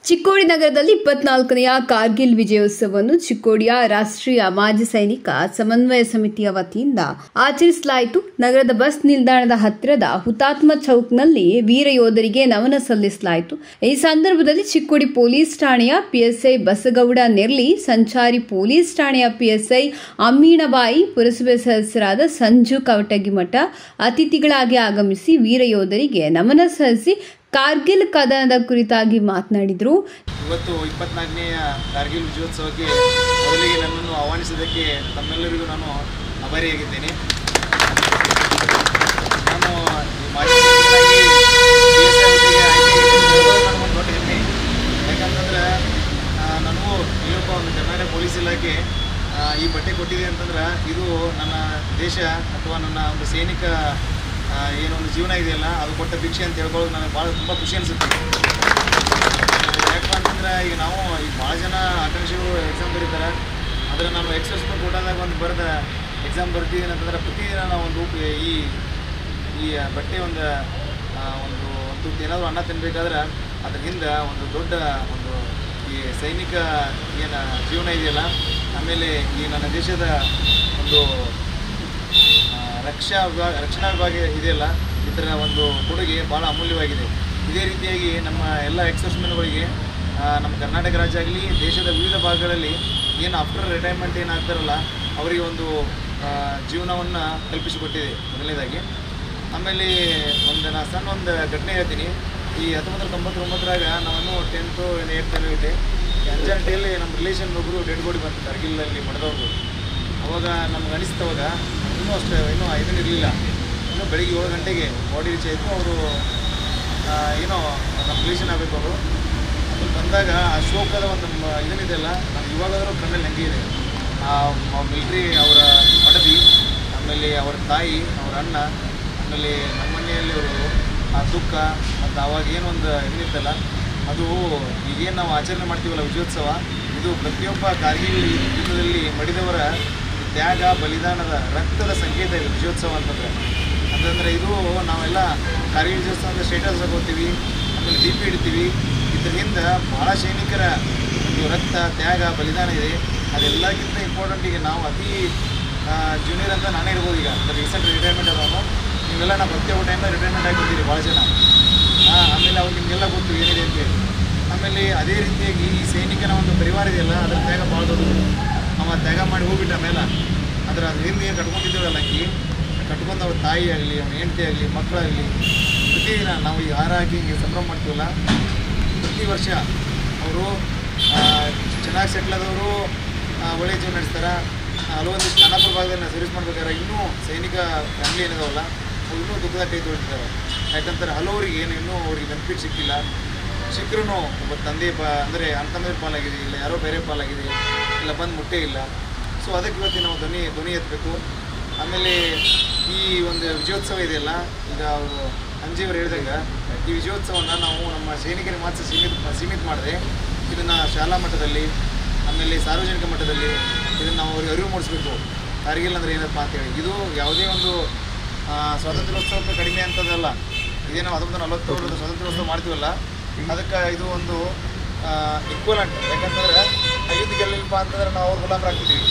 ಚಿಕ್ಕೋಡಿ ನಗರದಲ್ಲಿ ಇಪ್ಪತ್ನಾಲ್ಕನೆಯ ಕಾರ್ಗಿಲ್ ವಿಜಯೋತ್ಸವವನ್ನು ಚಿಕ್ಕೋಡಿಯ ರಾಷ್ಟ್ರೀಯ ಮಾಜಿ ಸೈನಿಕ ಸಮನ್ವಯ ಸಮಿತಿಯ ವತಿಯಿಂದ ಆಚರಿಸಲಾಯಿತು ನಗರದ ಬಸ್ ನಿಲ್ದಾಣದ ಹತ್ತಿರದ ಹುತಾತ್ಮ ಚೌಕ್ನಲ್ಲಿ ವೀರ ಯೋಧರಿಗೆ ನಮನ ಸಲ್ಲಿಸಲಾಯಿತು ಈ ಸಂದರ್ಭದಲ್ಲಿ ಚಿಕ್ಕೋಡಿ ಪೊಲೀಸ್ ಠಾಣೆಯ ಪಿಎಸ್ಐ ಬಸಗೌಡ ನೆರ್ಲಿ ಸಂಚಾರಿ ಪೊಲೀಸ್ ಠಾಣೆಯ ಪಿಎಸ್ಐ ಅಮ್ಮೀಣಬಾಯಿ ಪುರಸಭೆ ಸದಸ್ಯರಾದ ಸಂಜು ಕವಟಗಿಮಠ ಅತಿಥಿಗಳಾಗಿ ಆಗಮಿಸಿ ವೀರ ಯೋಧರಿಗೆ ನಮನ ಸಲ್ಲಿಸಿ ಕಾರ್ಗಿಲ್ ಕದನದ ಕುರಿತಾಗಿ ಮಾತನಾಡಿದರು ಇವತ್ತು ಇಪ್ಪತ್ನಾಲ್ಕನೆಯ ಕಾರ್ಗಿಲ್ ವಿಜಯೋತ್ಸವಕ್ಕೆ ಮೊದಲಿಗೆ ನನ್ನನ್ನು ಆಹ್ವಾನಿಸಿದ್ದಕ್ಕೆ ತಮ್ಮೆಲ್ಲರಿಗೂ ನಾನು ಆಭಾರಿಯಾಗಿದ್ದೇನೆ ನಾನು ಈ ಮಾಜಿ ಸೈನಿಕನಾಗಿ PSI ಹುದ್ದೆಗೆ ಆಯ್ಕೆಯಾಗಿದ್ದು ನನಗೆ ಒಂದು ದೊಡ್ಡ ಹೆಮ್ಮೆ ಯಾಕಂತಂದ್ರೆ ಆ, ನನಗೂ ಇಲ್ಲೊಬ್ಬ ಒಂದು ಕರ್ನಾಟಕ ಪೊಲೀಸ್ ಇಲಾಖೆ ಆ, ಈ ಬಟ್ಟೆ ಕೊಟ್ಟಿದೆ ಅಂತಂದ್ರೆ ಇದು ನನ್ನ ದೇಶ ಅಥವಾ ನನ್ನ ಒಂದು ಸೈನಿಕ ಆ, ಏನೊಂದು ಜೀವನ ಇದೆಯಲ್ಲ ಅದು ಕೊಟ್ಟ ಭಿಕ್ಷೆ ಅಂತ ಹೇಳ್ಕೊಳ್ಳೋದು ನನಗೆ ಭಾಳ ತುಂಬ ಖುಷಿ ಅನಿಸುತ್ತೆ ಯಾಕಪ್ಪ ಅಂತಂದ್ರೆ ಈಗ ನಾವು ಈಗ ಭಾಳ ಜನ ಆಕಾಂಕ್ಷಿಗಳು ಎಕ್ಸಾಮ್ ಬರೀತಾರೆ ಆದರೆ ನಾನು ಎಕ್ಸರ್ಸ್ಮೆಂಟ್ ಕೊಟ್ಟಾದಾಗ ಒಂದು ಬರೆದ ಎಕ್ಸಾಮ್ ಬರ್ತಿದ್ದೀನಿ ಅಂತಂದ್ರೆ ಪ್ರತಿದಿನ ನಾವು ಒಂದು ಉಪ್- ಈ ಈ ಬಟ್ಟೆ ಒಂದು ಆ, ಒಂದು ಒಂದು ತುತ್ತು ಏನಾದರೂ ಅನ್ನ ತಿನ್ನಬೇಕಾದ್ರೆ ಅದ್ರ ಹಿಂದೆ ಒಂದು ದೊಡ್ಡ ಒಂದು ಈ ಸೈನಿಕ ಏನು ಜೀವನ ಇದೆಯಲ್ಲ ಆಮೇಲೆ ಈ ನನ್ನ ದೇಶದ ಒಂದು ಆ, ರಕ್ಷಾ ವಿಭಾಗ ರಕ್ಷಣಾ ವಿಭಾಗ ಇದೆಯಲ್ಲ ಇದರ ಒಂದು ಕೊಡುಗೆ ಭಾಳ ಅಮೂಲ್ಯವಾಗಿದೆ ಇದೇ ರೀತಿಯಾಗಿ ನಮ್ಮ ಎಲ್ಲ ಎಕ್ಸರ್ಸ್ಮೆನ್ಗಳಿಗೆ ನಮ್ಮ ಕರ್ನಾಟಕ ರಾಜ್ಯ ಆಗಲಿ ದೇಶದ ವಿವಿಧ ಭಾಗಗಳಲ್ಲಿ ಏನು ಆಫ್ಟರ್ ರಿಟೈರ್ಮೆಂಟ್ ಏನಾಗ್ತಾರಲ್ಲ ಅವರಿಗೆ ಒಂದು ಜೀವನವನ್ನು ಕಲ್ಪಿಸಿಕೊಟ್ಟಿದೆ ಮೊದಲನೇದಾಗಿ ಆಮೇಲೆ ಒಂದು ನಾ ಸಣ್ಣ ಒಂದು ಘಟನೆ ಹೇಳ್ತೀನಿ ಈ ಹತ್ತೊಂಬತ್ತು ತೊಂಬತ್ತೊಂಬತ್ತರಾಗ ನಾವನ್ನು ಟೆಂತು ಏಟ್ ಇದೆ ಅಂಜಾನಟಿಯಲ್ಲಿ ನಮ್ಮ ರಿಲೇಷನ್ ಒಬ್ಬರು ಡೆಡ್ ಬಾಡಿ ಬಂತು ಕಾರ್ಗಿಲ್ಲಲ್ಲಿ ಮಡ್ದವ್ರದ್ದು ಅವಾಗ ನಮ್ಗೆ ಅನಿಸ್ತವಾಗ ಇನ್ನೂ ಅಷ್ಟೇ ಇನ್ನೂ ಇದನ್ನ ಇರಲಿಲ್ಲ ಇನ್ನೂ ಬೆಳಿಗ್ಗೆ ಏಳು ಗಂಟೆಗೆ ಬಾಡಿ ರೀಚ್ ಆಯಿತು ಅವರು ಏನೋ ನಮ್ಮ ರಿಲೇಷನ್ ಆಗಬೇಕು ಅವರು ಅಲ್ಲಿ ಬಂದಾಗ ಆ ಶೋಕದ ಒಂದು ಮ- ಇದನ್ನಿದೆಯಲ್ಲ ನಾನು ಇವಾಗಾದರೂ ಕಣ್ಣಲ್ಲಿ ಹಂಗೆ ಇದೆ ಆ ಮಿಲ್ಟ್ರಿ ಅವರ ಮಡದಿ ಆಮೇಲೆ ಅವರ ತಾಯಿ ಅವರ ಅಣ್ಣ ಆಮೇಲೆ ನಮ್ಮ ಮನೆಯಲ್ಲಿ ಅವರು ಆ ದುಃಖ ಮತ್ತು ಅವಾಗ ಏನೊಂದು ಇದನ್ನಿತ್ತಲ್ಲ ಅದು ಈಗೇನು ನಾವು ಆಚರಣೆ ಮಾಡ್ತೀವಲ್ಲ ವಿಜಯೋತ್ಸವ ಇದು ಪ್ರತಿಯೊಬ್ಬ ಕಾರ್ಗಿಲ್ ಯುದ್ಧದಲ್ಲಿ ಮಡಿದವರ ತ್ಯಾಗ ಬಲಿದಾನದ ರಕ್ತದ ಸಂಕೇತ ಇದು ವಿಜಯೋತ್ಸವ ಅಂತಂದರೆ ಅಂತಂದರೆ ಇದು ನಾವೆಲ್ಲ ಕಾರ್ಗಿಲ್ ವಿಜಯೋತ್ಸವ ಅಂತ ಸ್ಟೇಟಸ್ ಹಾಕೋತೀವಿ ಆಮೇಲೆ ದೀಪ ಇಡ್ತೀವಿ ಇದ್ರ ಹಿಂದೆ ಭಾಳ ಸೈನಿಕರ ಒಂದು ರಕ್ತ ತ್ಯಾಗ ಬಲಿದಾನ ಇದೆ ಅದೆಲ್ಲಕ್ಕಿಂತ ಇಂಪಾರ್ಟೆಂಟ್ ಈಗ ನಾವು ಅತಿ ಜೂನಿಯರ್ ಅಂತ ನಾನೇ ಇರ್ಬೋದು ಈಗ ರೀಸೆಂಟ್ ರಿಟೈರ್ಮೆಂಟ್ ಅದಾವ ನೀವೆಲ್ಲ ನಾವು ಪ್ರತಿಯೊಬ್ಬ ಟೈಮಲ್ಲಿ ರಿಟೈರ್ಮೆಂಟ್ ಆಗಿದ್ದೀರಿ ಭಾಳ ಜನ ಹಾಂ ಆಮೇಲೆ ಅವ್ರಿಗೆ ನಿಮಗೆಲ್ಲ ಗೊತ್ತು ಏನಿದೆ ಅಂತೇಳಿ ಆಮೇಲೆ ಅದೇ ರೀತಿಯಾಗಿ ಈ ಸೈನಿಕನ ಒಂದು ಪರಿವಾರ ಇದೆಯಲ್ಲ ಅದರ ತ್ಯಾಗ ಭಾಳ ದೊಡ್ಡದು ಅವ ತ್ಯಾಗ ಮಾಡಿ ಹೋಗ್ಬಿಟ್ಟ ಮೇಲೆ ಅದರ ಹಿಂದೆ ಏನು ಕಟ್ಕೊಂಡಿದ್ದೇವಲ್ಲ ಅಕ್ಕಿ ಕಟ್ಕೊಂಡು ಅವ್ರ ತಾಯಿ ಆಗಲಿ ಅವ್ನ ಹೆಂಡತಿ ಆಗಲಿ ಮಕ್ಕಳಾಗಲಿ ಪ್ರತಿದಿನ ನಾವು ಈ ಹಾರ ಹಾಕಿ ಹಿಂಗೆ ಸಂಭ್ರಮ ಮಾಡ್ತೀವಲ್ಲ ಪ್ರತಿ ವರ್ಷ ಅವರು ಚೆನ್ನಾಗಿ ಸೆಟ್ಲ್ ಆದವರು ಒಳ್ಳೆಯ ಜೀವನ ನಡೆಸ್ತಾರೆ ಹಲವೊಂದಿಷ್ಟು ಖಾನಾಪುರ ಭಾಗದಲ್ಲಿ ಸರ್ವಿಸ್ ಮಾಡ್ಬೇಕಾದ್ರೆ ಇನ್ನೂ ಸೈನಿಕ ಫ್ಯಾಮಿಲಿ ಏನಿದಾವಲ್ಲ ಅವ್ರು ಇನ್ನೂ ದುಃಖದ ಕೈ ತೊಳಿತಾರೆ ಯಾಕಂತಾರೆ ಹಲವರಿಗೆ ಏನು ಇನ್ನೂ ಅವ್ರಿಗೆ ಬೆನಿಫಿಟ್ ಸಿಕ್ಕಿಲ್ಲ ಸಿಕ್ಕರೂ ಒಬ್ಬ ತಂದೆ ಪಾ ಅಂದರೆ ಅಣ್ತಮ್ಮರ ಪಾಲಾಗಿದೆ ಇಲ್ಲ ಯಾರೋ ಬೇರೆ ಪಾಲಾಗಿದೆ ಇಲ್ಲ ಬಂದು ಮುಟ್ಟೇ ಇಲ್ಲ ಸೊ ಅದಕ್ಕೆ ಇವತ್ತಿನ ನಾವು ಧ್ವನಿ ಧ್ವನಿ ಎತ್ತಬೇಕು ಆಮೇಲೆ ಈ ಒಂದು ವಿಜಯೋತ್ಸವ ಇದೆಯಲ್ಲ ಈಗ ಅವರು ಅಂಜಿಯವರು ಹೇಳಿದಂಗೆ ಈ ವಿಜಯೋತ್ಸವನ ನಾವು ನಮ್ಮ ಸೈನಿಕರಿಗೆ ಮಾತ್ರ ಸೀಮಿತ ಸೀಮಿತ ಮಾಡಿದೆ ಇದನ್ನು ಶಾಲಾ ಮಟ್ಟದಲ್ಲಿ ಆಮೇಲೆ ಸಾರ್ವಜನಿಕ ಮಟ್ಟದಲ್ಲಿ ಇದನ್ನು ನಾವು ಅವ್ರಿಗೆ ಅರಿವು ಮೂಡಿಸ್ಬೇಕು ಕಾರ್ಗಿಲ್ ಅಂದರೆ ಏನಪ್ಪ ಅಂತೇಳಿ ಇದು ಯಾವುದೇ ಒಂದು ಆ, ಸ್ವಾತಂತ್ರ್ಯೋತ್ಸವಕ್ಕೆ ಕಡಿಮೆ ಅಂತದಲ್ಲ ಇದೇ ನಾವು ಹತ್ತೊಂಬತ್ತು ನಲವತ್ತೇಳರದ ಸ್ವಾತಂತ್ರ್ಯೋತ್ಸವ ಮಾಡ್ತೀವಲ್ಲ ಅದಕ್ಕೆ ಇದು ಒಂದು ಈಕ್ವಲೆಂಟ್ ಯಾಕಂತಂದ್ರೆ ಆ ಯುದ್ಧ ಗೆಲ್ಲಿಲ್ಲಪ್ಪ ಅಂತಂದ್ರೆ ನಾವು ಅವ್ರ ಗುಲಾಮರಾಗ್ತಿದ್ದೀವಿ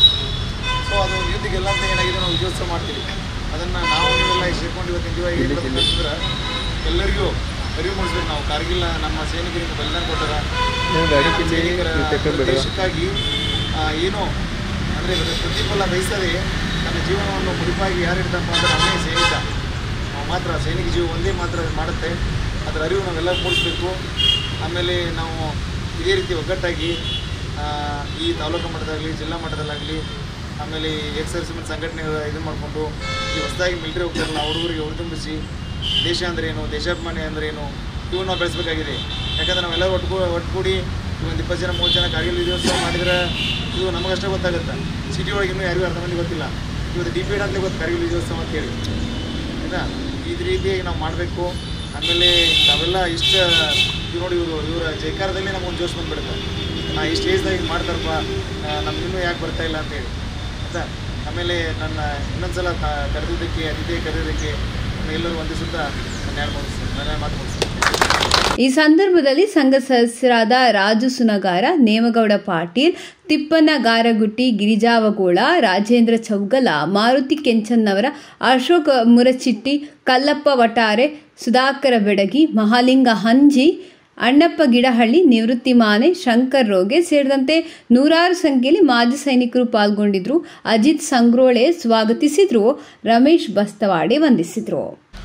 ಸೊ ಅದು ಯುದ್ಧ ಗೆಲ್ಲ ಅಂತ ಏನಾಗಿದೆ ನಾವು ವಿಜಯೋತ್ಸವ ಮಾಡ್ತೀವಿ ಅದನ್ನು ನಾವು ನೀವೆಲ್ಲ ಸೇರ್ಕೊಂಡು ಇವತ್ತಿನ ಜೀವ ಏನು ಅಂತಂದ್ರೆ ಎಲ್ಲರಿಗೂ ಅರಿವು ಮೂಡಿಸ್ಬೇಕು ನಾವು ಕಾರ್ಗಿಲ್ ನಮ್ಮ ಸೈನಿಕರಿಗೆ ಬಲಿದಾನ ಕೊಟ್ಟಾರ ನಮ್ಮ ಸೈನಿಕರ ದೇಶಕ್ಕಾಗಿ ಆ, ಏನು ಅಂದರೆ ಪ್ರತಿಫಲ ಬಯಸದೆ ತನ್ನ ಜೀವನವನ್ನು ಮುಡಿಪಾಗಿ ಯಾರು ಇಡ್ತಪ್ಪ ಅಂದ್ರೆ ಅವನೇ ಸೈನಿಕ ನಾವು ಮಾತ್ರ ಸೈನಿಕ ಜೀವ ಒಂದೇ ಮಾತ್ರ ಅದು ಮಾಡುತ್ತೆ ಅದರ ಅರಿವು ನಾವೆಲ್ಲ ಮೂಡಿಸ್ಬೇಕು ಆಮೇಲೆ ನಾವು ಇದೇ ರೀತಿ ಒಗ್ಗಟ್ಟಾಗಿ ಆ, ಈ ತಾಲೂಕು ಮಟ್ಟದಾಗಲಿ ಜಿಲ್ಲಾ ಮಟ್ಟದಲ್ಲಾಗಲಿ ಆಮೇಲೆ ಎಕ್ಸ್ ಸರ್ವಿಸ್ಮೆಂಟ್ ಸಂಘಟನೆಗಳು ಇದು ಮಾಡಿಕೊಂಡು ಈ ಹೊಸದಾಗಿ ಮಿಲಿಟರಿ ಹೋಗ್ತಾರಲ್ಲ ಆ ಹುಡುಗರಿಗೆ ಹುರಿದುಂಬಿಸಿ ದೇಶ ಅಂದ್ರೆ ಏನು ದೇಶಾಭಿಮಾನಿ ಅಂದ್ರೆ ಏನು ಇವು ನಾವು ಬೆಳೆಸಬೇಕಾಗಿದೆ ಯಾಕಂದ್ರೆ ನಾವೆಲ್ಲರೂ ಒಟ್ಟು ಒಟ್ಟುಗೂಡಿ ಒಂದು ಇಪ್ಪತ್ತು ಜನ ಮೂವತ್ತು ಜನ ಕಾರ್ಗಿಲ್ ವಿಜಯೋತ್ಸವ ಮಾಡಿದ್ರೆ ಇದು ನಮಗಷ್ಟೇ ಗೊತ್ತಾಗುತ್ತೆ ಸಿಟಿ ಒಳಗೆ ಇನ್ನೂ ಯಾರಿಗೂ ಅರ್ಧ ಮಂದಿ ಗೊತ್ತಿಲ್ಲ ಇವತ್ತು ಡಿ ಪಿ ಇಡ್ ಅಂತಲೇ ಗೊತ್ತು ಕಾರ್ಗಿಲ್ ವಿಜಯೋತ್ಸವ ಅಂತೇಳಿ ಆಯ್ತಾ ಈ ರೀತಿಯಾಗಿ ನಾವು ಮಾಡಬೇಕು ಆಮೇಲೆ ನಾವೆಲ್ಲ ಇಷ್ಟ ಇವ್ ನೋಡಿ ಇವರು ಇವರ ಜೈಕಾರದಲ್ಲಿ ನಮಗೊಂದು ಜೋಶ್ ಬಂದ್ಬಿಡುತ್ತೆ ನಾ ಇಷ್ಟು ಏಜ್ದಾಗ ಹಿಂಗೆ ಮಾಡ್ತಾರಪ್ಪ ನಮ್ಗೆ ಇನ್ನೂ ಯಾಕೆ ಬರ್ತಾ ಇಲ್ಲ ಅಂತೇಳಿ ಆಯ್ತಾ ಆಮೇಲೆ ನನ್ನ ಇನ್ನೊಂದ್ಸಲ ಕ- ಕರೆದಿದ್ದಕ್ಕೆ ಅತಿಥಿ ಕರೆದಿದ್ದಕ್ಕೆ ಎಲ್ಲರೂ ಒಂದಿಸುತ್ತಾ ನಾನು ಎರಡು ಮುಗಿಸ್ತೀನಿ ನಾನು ಮಾತು ಮುಗಿಸ್ತೀನಿ ಈ ಸಂದರ್ಭದಲ್ಲಿ ಸಂಘ ಸದಸ್ಯರಾದ ರಾಜು ಸುನಗಾರ ನೇಮಗೌಡ ಪಾಟೀಲ್ ತಿಪ್ಪನ ಗಾರಗುಟ್ಟಿ ಗಿರಿಜಾವಗೋಳ ರಾಜೇಂದ್ರ ಚೌಗಲ ಮಾರುತಿ ಕೆಂಚನ್ನವರ ಅಶೋಕ್ ಮುರಚಿಟ್ಟಿ ಕಲ್ಲಪ್ಪ ವಟಾರೆ ಸುಧಾಕರ ಬೆಡಗಿ ಮಹಾಲಿಂಗ ಹಂಜಿ ಅಣ್ಣಪ್ಪ ಗಿಡಹಳ್ಳಿ ನಿವೃತ್ತಿ ಮಾನೆ ಶಂಕರ್ ರೋಗೆ ಸೇರಿದಂತೆ ನೂರಾರು ಸಂಖ್ಯೆಯಲ್ಲಿ ಮಾಜಿ ಸೈನಿಕರು ಪಾಲ್ಗೊಂಡಿದ್ರು ಅಜಿತ್ ಸಂಗ್ರೋಳೆ ಸ್ವಾಗತಿಸಿದ್ರು ರಮೇಶ್ ಬಸ್ತವಾಡೆ ವಂದಿಸಿದ್ರು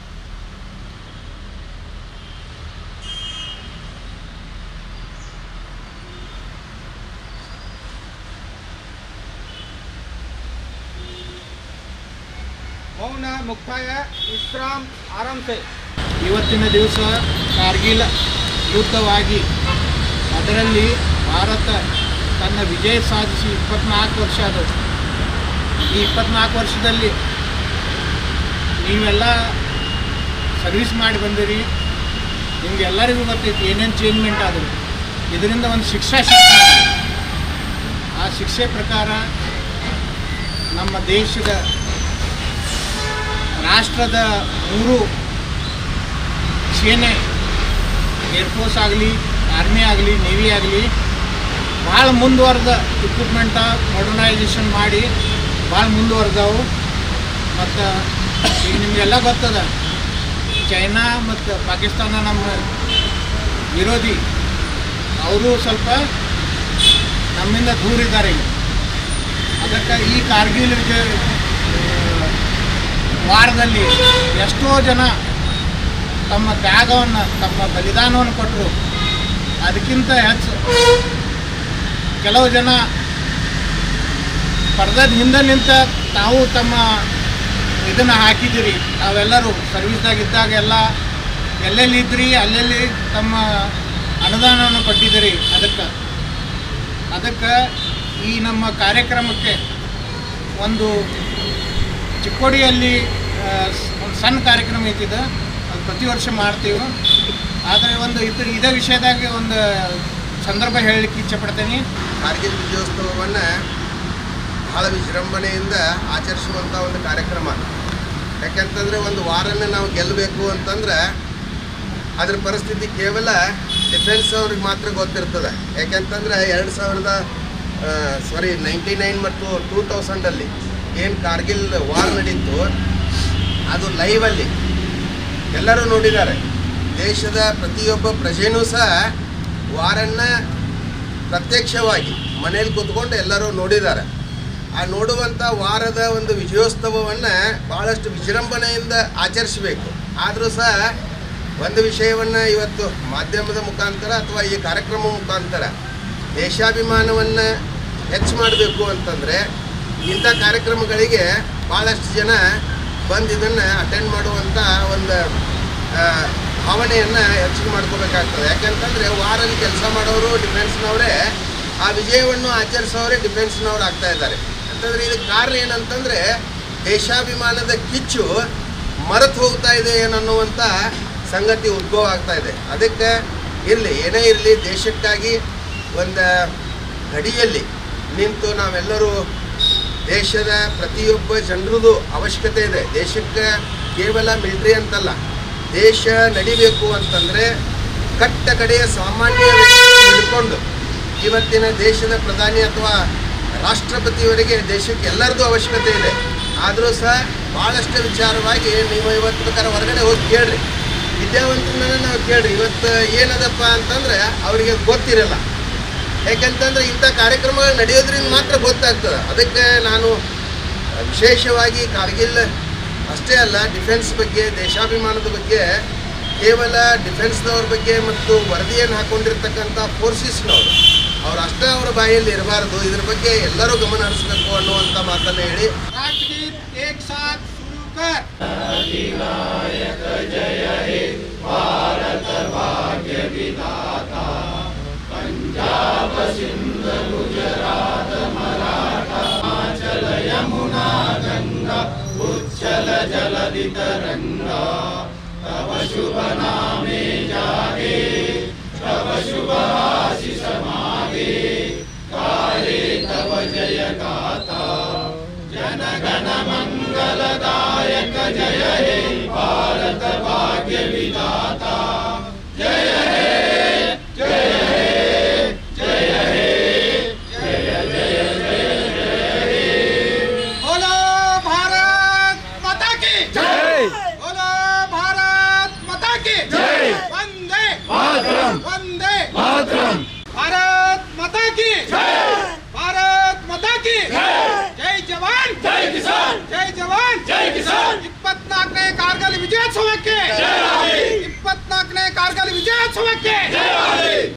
ಮೌನ ಮುಕ್ತಾಯ ವಿಶ್ರಾಮ್ ಆರಾಮ್ಸೆ ಇವತ್ತಿನ ದಿವಸ ಕಾರ್ಗಿಲ್ ಯುದ್ಧವಾಗಿ ಅದರಲ್ಲಿ ಭಾರತ ತನ್ನ ವಿಜಯ ಸಾಧಿಸಿ ಇಪ್ಪತ್ನಾಲ್ಕು ವರ್ಷ ಅದು ಈ ಇಪ್ಪತ್ನಾಲ್ಕು ವರ್ಷದಲ್ಲಿ ನೀವೆಲ್ಲ ಸರ್ವಿಸ್ ಮಾಡಿ ಬಂದಿರಿ ನಿಮಗೆಲ್ಲರಿಗೂ ಗೊತ್ತೈತಿ ಏನೇನು ಚೇಂಜ್ಮೆಂಟ್ ಆದರು ಇದರಿಂದ ಒಂದು ಶಿಕ್ಷಾ ಶಿಕ್ಷೆ ಆ ಶಿಕ್ಷೆ ಪ್ರಕಾರ ನಮ್ಮ ದೇಶದ ರಾಷ್ಟ್ರದ ಮೂರು ಸೇನೆ ಏರ್ಫೋರ್ಸ್ ಆಗಲಿ ಆರ್ಮಿ ಆಗಲಿ ನೇವಿ ಆಗಲಿ ಭಾಳ ಮುಂದುವರೆದ ಇಕ್ವಿಪ್ಮೆಂಟ ಮಾಡರ್ನೈಸೇಷನ್ ಮಾಡಿ ಭಾಳ ಮುಂದುವರೆದವು ಮತ್ತು ಈಗ ನಿಮಗೆಲ್ಲ ಗೊತ್ತದ ಚೈನಾ ಮತ್ತು ಪಾಕಿಸ್ತಾನ ನಮ್ಮ ವಿರೋಧಿ ಅವರು ಸ್ವಲ್ಪ ನಮ್ಮಿಂದ ದೂರ ಇದ್ದಾರೆ ಈಗ ಅದಕ್ಕೆ ಈ ಕಾರ್ಗಿಲ್ ವಿಜಯ ಆ, ವಾರದಲ್ಲಿ ಎಷ್ಟೋ ಜನ ತಮ್ಮ ತ್ಯಾಗವನ್ನು ತಮ್ಮ ಬಲಿದಾನವನ್ನು ಕೊಟ್ಟರು ಅದಕ್ಕಿಂತ ಹೆಚ್ಚು ಕೆಲವು ಜನ ಪರ್ದದ ಹಿಂದೆ ನಿಂತ ತಾವು ತಮ್ಮ ಇದನ್ನು ಹಾಕಿದ್ದೀರಿ ತಾವೆಲ್ಲರೂ ಸರ್ವಿಸ್ದಾಗ ಇದ್ದಾಗ ಎಲ್ಲ ಎಲ್ಲೆಲ್ಲಿ ಇದ್ರಿ ಅಲ್ಲೆಲ್ಲಿ ತಮ್ಮ ಅನುದಾನವನ್ನು ಕೊಟ್ಟಿದ್ದೀರಿ ಅದಕ್ಕೆ ಅದಕ್ಕೆ ಈ ನಮ್ಮ ಕಾರ್ಯಕ್ರಮಕ್ಕೆ ಒಂದು ಚಿಕ್ಕೋಡಿಯಲ್ಲಿ ಆ, ಸ್- ಒಂದು ಸಣ್ಣ ಕಾರ್ಯಕ್ರಮ ಐತಿದೆ ಅದು ಪ್ರತಿ ವರ್ಷ ಮಾಡ್ತೀವಿ ಆದರೆ ಒಂದು ಇದು ಇದೇ ವಿಷಯದಾಗ ಒಂದು ಸಂದರ್ಭ ಹೇಳಲಿಕ್ಕೆ ಇಚ್ಛೆ ಪಡ್ತೇನೆ ಕಾರ್ಗಿಲ್ ವಿಜಯೋತ್ಸವವನ್ನು ಬಹಳ ವಿಜೃಂಭಣೆಯಿಂದ ಆಚರಿಸುವಂಥ ಒಂದು ಕಾರ್ಯಕ್ರಮ ಯಾಕೆಂತಂದರೆ ಒಂದು ವಾರನೇ ನಾವು ಗೆಲ್ಲಬೇಕು ಅಂತಂದ್ರೆ ಅದ್ರ ಪರಿಸ್ಥಿತಿ ಕೇವಲ ಡಿಫೆನ್ಸ್ ಅವ್ರಿಗೆ ಮಾತ್ರ ಗೊತ್ತಿರ್ತದೆ ಯಾಕೆಂತಂದ್ರೆ ಎರಡು ಸಾವಿರದ ಸಾರಿ ನೈಂಟಿ ನೈನ್ ಮತ್ತು ಟೂ ತೌಸಂಡಲ್ಲಿ ಏನು ಕಾರ್ಗಿಲ್ ವಾರ್ ನಡೀತು ಅದು ಲೈವಲ್ಲಿ ಎಲ್ಲರೂ ನೋಡಿದ್ದಾರೆ ದೇಶದ ಪ್ರತಿಯೊಬ್ಬ ಪ್ರಜೆನೂ ಸಹ ವಾರನ್ನು ಪ್ರತ್ಯಕ್ಷವಾಗಿ ಮನೇಲಿ ಕೂತ್ಕೊಂಡು ಎಲ್ಲರೂ ನೋಡಿದ್ದಾರೆ ಆ ನೋಡುವಂಥ ವಾರದ ಒಂದು ವಿಜಯೋತ್ಸವವನ್ನು ಭಾಳಷ್ಟು ವಿಜೃಂಭಣೆಯಿಂದ ಆಚರಿಸಬೇಕು ಆದರೂ ಸಹ ಒಂದು ವಿಷಯವನ್ನು ಇವತ್ತು ಮಾಧ್ಯಮದ ಮುಖಾಂತರ ಅಥವಾ ಈ ಕಾರ್ಯಕ್ರಮ ಮುಖಾಂತರ ದೇಶಾಭಿಮಾನವನ್ನು ಹೆಚ್ಚು ಮಾಡಬೇಕು ಅಂತಂದರೆ ಇಂಥ ಕಾರ್ಯಕ್ರಮಗಳಿಗೆ ಭಾಳಷ್ಟು ಜನ ಬಂದು ಇದನ್ನು ಅಟೆಂಡ್ ಮಾಡುವಂಥ ಒಂದು ಆ, ಭಾವನೆಯನ್ನು ಹೆಚ್ಚಿಗೆ ಮಾಡ್ಕೋಬೇಕಾಗ್ತದೆ ಯಾಕಂತಂದರೆ ವಾರಲ್ಲಿ ಕೆಲಸ ಮಾಡೋರು ಡಿಫೆನ್ಸ್ನವರೇ ಆ ವಿಜಯವನ್ನು ಆಚರಿಸೋರೇ ಡಿಫೆನ್ಸ್ನವ್ರು ಆಗ್ತಾ ಇದ್ದಾರೆ ಅಂತಂದರೆ ಇದಕ್ಕೆ ಕಾರಣ ಏನಂತಂದರೆ ದೇಶಾಭಿಮಾನದ ಕಿಚ್ಚು ಮರೆತು ಹೋಗ್ತಾ ಇದೆ ಏನನ್ನುವಂಥ ಸಂಗತಿ ಉದ್ಭವ ಆಗ್ತಾ ಇದೆ ಅದಕ್ಕೆ ಇರಲಿ ಏನೇ ಇರಲಿ ದೇಶಕ್ಕಾಗಿ ಒಂದು ಗಡಿಯಲ್ಲಿ ನಿಂತು ನಾವೆಲ್ಲರೂ ದೇಶದ ಪ್ರತಿಯೊಬ್ಬ ಜನರದು ಅವಶ್ಯಕತೆ ಇದೆ ದೇಶಕ್ಕೆ ಕೇವಲ ಮಿಲಿಟ್ರಿ ಅಂತಲ್ಲ ದೇಶ ನಡಿಬೇಕು ಅಂತಂದರೆ ಕಟ್ಟ ಕಡೆಯ ಸಾಮಾನ್ಯ ವ್ಯಕ್ತಿಯನ್ನು ಹಿಡ್ಕೊಂಡು ಇವತ್ತಿನ ದೇಶದ ಪ್ರಧಾನಿ ಅಥವಾ ರಾಷ್ಟ್ರಪತಿಯವರಿಗೆ ದೇಶಕ್ಕೆ ಎಲ್ಲರದ್ದು ಅವಶ್ಯಕತೆ ಇದೆ ಆದರೂ ಸಹ ಭಾಳಷ್ಟು ವಿಚಾರವಾಗಿ ನೀವು ಇವತ್ತು ಬೇಕಾದ್ರೆ ಹೊರಗಡೆ ಹೋಗಿ ಕೇಳ್ರಿ ವಿದ್ಯಾವಂತರನ್ನ ನಾವು ಕೇಳ್ರಿ ಇವತ್ತು ಏನದಪ್ಪ ಅಂತಂದ್ರೆ ಅವರಿಗೆ ಗೊತ್ತಿರಲ್ಲ ಯಾಕಂತಂದ್ರೆ ಇಂಥ ಕಾರ್ಯಕ್ರಮಗಳು ನಡೆಯೋದ್ರಿಂದ ಮಾತ್ರ ಗೊತ್ತಾಗ್ತದೆ ಅದಕ್ಕೆ ನಾನು ವಿಶೇಷವಾಗಿ ಕಾರ್ಗಿಲ್ ಅಷ್ಟೇ ಅಲ್ಲ ಡಿಫೆನ್ಸ್ ಬಗ್ಗೆ ದೇಶಾಭಿಮಾನದ ಬಗ್ಗೆ ಕೇವಲ ಡಿಫೆನ್ಸ್ನವ್ರ ಬಗ್ಗೆ ಮತ್ತು ವರದಿಯನ್ನು ಹಾಕೊಂಡಿರ್ತಕ್ಕಂಥ ಫೋರ್ಸಸ್ನವರು ಅವ್ರು ಅಷ್ಟೇ ಅವರ ಬಾಯಲ್ಲಿ ಇರಬಾರ್ದು ಇದ್ರ ಬಗ್ಗೆ ಎಲ್ಲರೂ ಗಮನ ಹರಿಸ್ಬೇಕು ಅನ್ನುವಂಥ ಮಾತನ್ನು ಹೇಳಿ ರಾಷ್ಟ್ರಗೀತ್ ಏಕ್ ಸಾಥ್ ಶುರು ಕರ್ ಜಯ ವಂದೇ